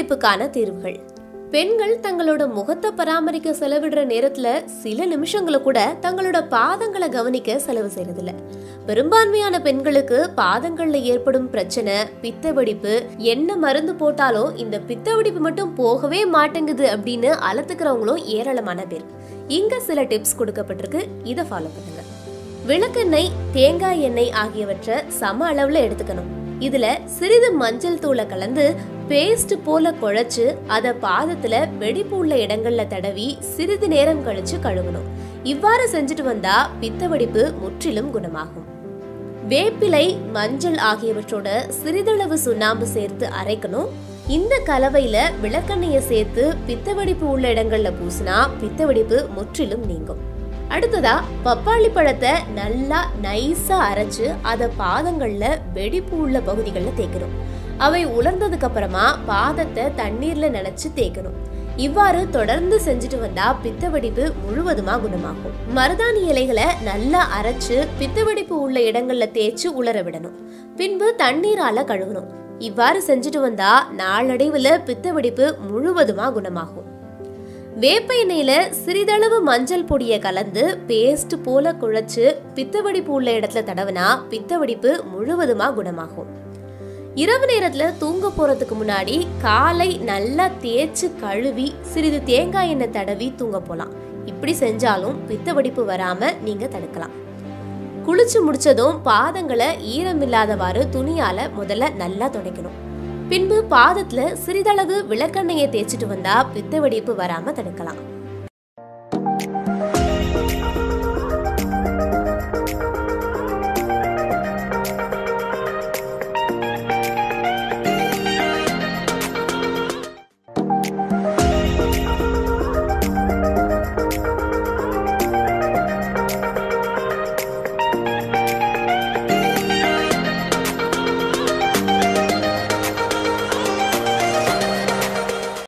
வெடிப்புக்கான தீர்வுகள் பெண்கள் தங்களோட முகத்தை பராமரிக்க செலவிடுற நேரத்துல சில நிமிஷங்களை கூட தங்களோட பாதங்களை கவனிக்க செலவு செய்யறதில்ல பெரும்பான்மையான பெண்களுக்கு பாதங்கள்ல ஏற்படும் பிரச்சனை பித்த வெடிப்பு என்ன மருந்து போட்டாலும் இந்த பித்த வெடிப்பு மட்டும் போகவே மாட்டேங்குது அப்படின்னு அலத்துக்கிறவங்களும் ஏராளமான பேர் இங்க சில டிப்ஸ் கொடுக்கப்பட்டிருக்கு இதை ஃபாலோ பண்ணுங்க விளக்கெண்ணெய் தேங்காய் எண்ணெய் ஆகியவற்றை சம அளவுல எடுத்துக்கணும் இதுல சிறிது மஞ்சள் தூளை கலந்து பேஸ்ட் போல குழைச்சு அத பாதத்துல வெடிப்பு உள்ள இடங்கள்ல தடவி சிறிது நேரம் கழிச்சு கழுவணும் இவ்வாறு செஞ்சுட்டு வந்தா பித்த வெடிப்பு முற்றிலும் குணமாகும் வேப்பிலை மஞ்சள் ஆகியவற்றோட சிறிதளவு சுண்ணாம்பு சேர்த்து அரைக்கணும் இந்த கலவையில விளக்கெண்ணெயை சேர்த்து பித்த வெடிப்பு உள்ள இடங்கள்ல பூசினா பித்த வெடிப்பு முற்றிலும் நீங்கும் அடுத்ததா பப்பாளி பழத்தை நல்லா நைஸா அரைச்சு அதை பாதங்கள்ல வெடிப்பு உள்ள பகுதிகளில் தேய்க்கணும் அவை உலர்ந்ததுக்கு அப்புறமா பாதத்தை தண்ணீர்ல நனைச்சு தேய்க்கணும் இவ்வாறு தொடர்ந்து செஞ்சுட்டு வந்தா பித்த வெடிப்பு முழுவதுமா குணமாகும் மருதாணி இலைகளை நல்லா அரைச்சு பித்த வெடிப்பு உள்ள இடங்கள்ல தேய்ச்சு உலர விடணும் பின்பு தண்ணீரால கழுவணும் இவ்வாறு செஞ்சுட்டு வந்தா நாளடைவுல பித்த வெடிப்பு முழுவதுமா குணமாகும் வேப்ப எண்ணெயில சிறிதளவு மஞ்சள் பொடியை கலந்து பேஸ்ட் போல குழைச்சு பித்த வெடிப்பு உள்ள இடத்துல தடவினா பித்த வெடிப்பு முழுவதுமா குணமாகும் இரவு நேரத்துல தூங்க போறதுக்கு முன்னாடி காலை நல்லா தேய்ச்சு கழுவி சிறிது தேங்காய் எண்ணெய் தடவி தூங்க போலாம் இப்படி செஞ்சாலும் பித்த வெடிப்பு வராம நீங்க தடுக்கலாம் குளிச்சு முடிச்சதும் பாதங்களை ஈரமில்லாதவாறு துணியால முதல்ல நல்லா துடைக்கணும் பின்பு பாதத்துல சிறிதளவு விளக்கெண்ணெயை தேய்ச்சிட்டு வந்தா பித்த வெடிப்பு வராம தடுக்கலாம்